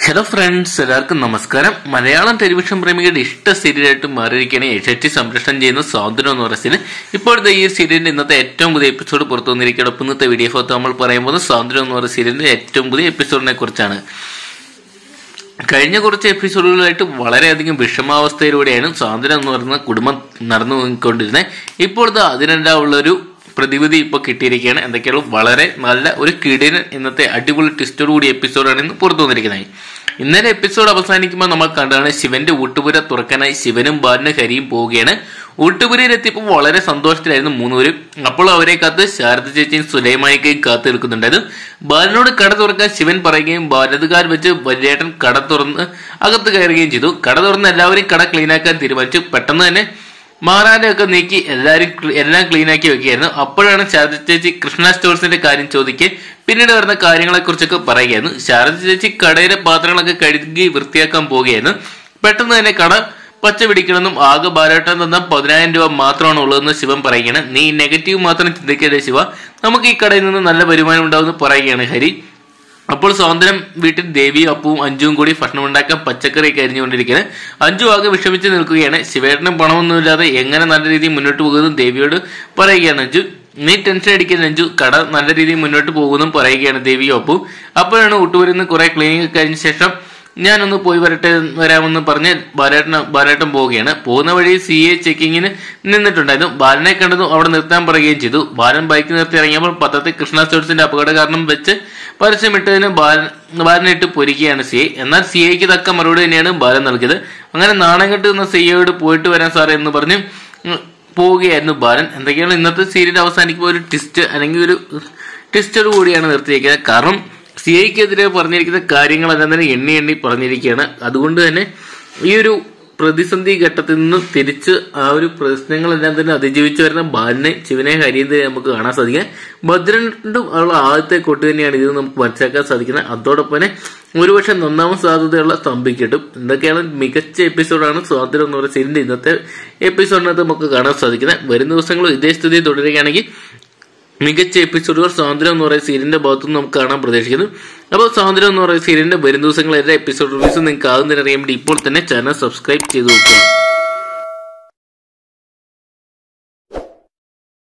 hello friends എല്ലാവർക്കും നമസ്കാരം Malayalam television പ്രേമികളുടെ ഇഷ്ട സീരിയലായിട്ട് മാറിയിരിക്കുകയാണ് ഏഷ്യാറ്റി സംരക്ഷണം ചെയ്യുന്ന സ്വാതന്ത്ര്യം എന്ന് പറയുന്ന സീരിയൽ ഇപ്പോഴത്തെ ഈ സീരിയലിന്റെ ഇന്നത്തെ ഏറ്റവും പുതിയ എപ്പിസോഡ് പുറത്തു വന്നിരിക്കുകയാണ് അപ്പോൾ ഇന്നത്തെ വീഡിയോ ഭാഗത്ത് നമ്മൾ പറയാൻ പോകുന്നത് സ്വാതന്ത്ര്യം എന്ന് പറയുന്ന സീരിയലിന്റെ ഏറ്റവും പുതിയ എപ്പിസോഡിനെ കുറിച്ചാണ് കഴിഞ്ഞ കുറച്ച് എപ്പിസോഡുകളായിട്ട് വളരെയധികം വിഷമാവസ്ഥയിലൂടെയാണ് സ്വാതന്ത്ര്യം എന്ന് പറയുന്ന കുടുംബം നടന്നു പോയിക്കൊണ്ടിരുന്നത് ഇപ്പോഴത്തെ അതിനെല്ലാം ഉള്ളൊരു പ്രതിവിധി ഇപ്പോൾ കിട്ടിയിരിക്കുകയാണ് എന്തൊക്കെയാണ് വളരെ നല്ല ഒരു കിടിലൻ ഇന്നത്തെ അടിപൊളി ട്വിസ്റ്റോട് കൂടി എപ്പിസോഡാണ് ഇന്ന് പുറത്തു വന്നിരിക്കുന്നത് ഇന്നലെ എപ്പിസോഡ് അവസാനിക്കുമ്പോൾ നമ്മൾ കണ്ടാണ് ശിവന്റെ ഊട്ടുപുര തുറക്കാനായി ശിവനും ബാലനും ഹരിയും പോവുകയാണ് ഊട്ടുപുരയിലെത്തിയപ്പോൾ വളരെ സന്തോഷത്തിലായിരുന്നു മൂന്നുപേരും അപ്പോൾ അവരെ കാത്ത് ശാരദ ചേച്ചിയും സുലൈമാനിക്കയും കാത്തു നിൽക്കുന്നുണ്ടായിരുന്നു ബാലനോട് കട തുറക്കാൻ ശിവൻ പറയുകയും ബാലതുകാർ വെച്ച് വലിയേട്ടൻ കട തുറന്ന് അകത്ത് കയറുകയും ചെയ്തു കട തുറന്ന് എല്ലാവരും കട ക്ലീനാക്കാൻ തീരുമാനിച്ചു പെട്ടെന്ന് തന്നെ മാറാനൊക്കെ നീക്കി എല്ലാരും ക്ലീ- എല്ലാം ക്ലീൻ ആക്കി വെക്കുകയായിരുന്നു അപ്പോഴാണ് ശാരദ ചേച്ചി കൃഷ്ണ സ്റ്റോഴ്സിന്റെ കാര്യം ചോദിക്കുക പിന്നീട് വരുന്ന കാര്യങ്ങളെ കുറിച്ചൊക്കെ പറയുകയായിരുന്നു ശാരദ ചേച്ചി കടയിലെ പാത്രങ്ങളൊക്കെ കഴുകി വൃത്തിയാക്കാൻ പോവുകയായിരുന്നു പെട്ടെന്ന് തന്നെ കട പച്ച പിടിക്കണമെന്നും ആകെ ബാലേട്ടൻ തന്ന പതിനായിരം രൂപ മാത്രമാണ് ഉള്ളതെന്ന് ശിവൻ പറയുകയാണ് നീ നെഗറ്റീവ് മാത്രം ചിന്തിക്കരുത് ശിവ നമുക്ക് ഈ കടയിൽ നിന്ന് നല്ല വരുമാനം ഉണ്ടാവുമെന്ന് പറയുകയാണ് ഹരി അപ്പോൾ സ്വാതന്ത്ര്യം വീട്ടിൽ ദേവിയും അപ്പുവും അഞ്ചുവും കൂടി ഭക്ഷണം ഉണ്ടാക്കാൻ പച്ചക്കറി ഒക്കെ അരിഞ്ഞുകൊണ്ടിരിക്കുകയാണ് അഞ്ചു ആകെ വിഷമിച്ച് നിൽക്കുകയാണ് ശിവേട്ടനും പണമൊന്നുമില്ലാതെ എങ്ങനെ നല്ല രീതിയിൽ മുന്നോട്ട് പോകുമെന്നും ദേവിയോട് പറയുകയാണ് അഞ്ചു നീ ടെൻഷൻ അടിക്കുന്ന അഞ്ചു കട നല്ല രീതിയിൽ മുന്നോട്ട് പോകുമെന്നും പറയുകയാണ് ദേവിയും അപ്പു അപ്പോഴാണ് ഊട്ടുവരുന്ന കുറെ ക്ലീനിങ് കഴിഞ്ഞ ശേഷം ഞാനൊന്ന് പോയി വരട്ടെ വരാമെന്ന് പറഞ്ഞ് ബാലേട്ടൻ ബാലേട്ടൻ പോവുകയാണ് പോകുന്ന വഴി സി എ ചെക്കിങ്ങിന് നിന്നിട്ടുണ്ടായിരുന്നു ബാലനെ കണ്ടതും അവിടെ നിർത്താൻ പറയുകയും ചെയ്തു ബാലൻ ബൈക്ക് നിർത്തി ഇറങ്ങിയപ്പോൾ പത്രത്തിൽ കൃഷ്ണ സ്റ്റോഴ്സിന്റെ അപകട കാരണം വെച്ച് പരസ്യമിട്ടതിന് ബാലൻ ബാലനെ ഇട്ട് പൊരിക്കുകയാണ് സി ഐ എന്നാൽ സി ഐക്ക് തക്ക മറുപടി തന്നെയാണ് ബാലൻ നൽകിയത് അങ്ങനെ നാണം കെട്ട് നിന്ന സി ഐയോട് പോയിട്ട് വരാൻ സാറേ എന്ന് പറഞ്ഞ് ഉം, പോവുകയായിരുന്നു ബാലൻ എന്തൊക്കെയാണ് ഇന്നത്തെ സീരിയൽ അവസാനിക്കുമ്പോൾ ഒരു ട്വിസ്റ്റ് അല്ലെങ്കിൽ ഒരു ട്വിസ്റ്റോട് കൂടിയാണ് നിർത്തിയിരിക്കുന്നത് കാരണം സി ഐക്കെതിരെ പറഞ്ഞിരിക്കുന്ന കാര്യങ്ങളെല്ലാം തന്നെ എണ്ണി എണ്ണി പറഞ്ഞിരിക്കുകയാണ് അതുകൊണ്ട് തന്നെ ഈ ഒരു പ്രതിസന്ധി ഘട്ടത്തിൽ നിന്ന് തിരിച്ച് ആ ഒരു പ്രശ്നങ്ങളെല്ലാം തന്നെ അതിജീവിച്ചു വരുന്ന ബാലിനെ ശിവനെ ഹരിയന്തിനെ നമുക്ക് കാണാൻ സാധിക്കുക ഭദ്രണ്ടും ഉള്ള ആദ്യത്തെ കൊട്ട് തന്നെയാണ് ഇത് നമുക്ക് മനസ്സിലാക്കാൻ സാധിക്കുന്നത് അതോടൊപ്പം തന്നെ ഒരുപക്ഷെ നന്നാവാൻ സാധ്യതയുള്ള സ്തംഭിക്കട്ടും എന്തൊക്കെയാണ് മികച്ച എപ്പിസോഡാണ് സ്വാതന്ത്ര്യം എന്ന് പറയുന്ന സീരിയലിന്റെ ഇന്നത്തെ എപ്പിസോഡിനകത്ത് നമുക്ക് കാണാൻ സാധിക്കുന്നത് വരും ദിവസങ്ങളും ഇതേ സ്ഥിതി തുടരുകയാണെങ്കിൽ മികച്ച എപ്പിസോഡുകൾ സ്വാതന്ത്ര്യം എന്ന് പറയുന്ന സീരിയലിന്റെ ഭാഗത്തുനിന്ന് നമുക്ക് കാണാൻ പ്രതീക്ഷിക്കുന്നു അപ്പോൾ സ്വാതന്ത്ര്യം എന്ന് പറയുന്ന സീരിയലിന്റെ വരും ദിവസങ്ങൾ എല്ലാ എപ്പിസോഡ് റിലീസ് നിങ്ങൾക്ക് ആകുന്നതിന് അറിയാൻ വേണ്ടി ഇപ്പോൾ തന്നെ ചാനൽ സബ്സ്ക്രൈബ് ചെയ്ത് നോക്കുക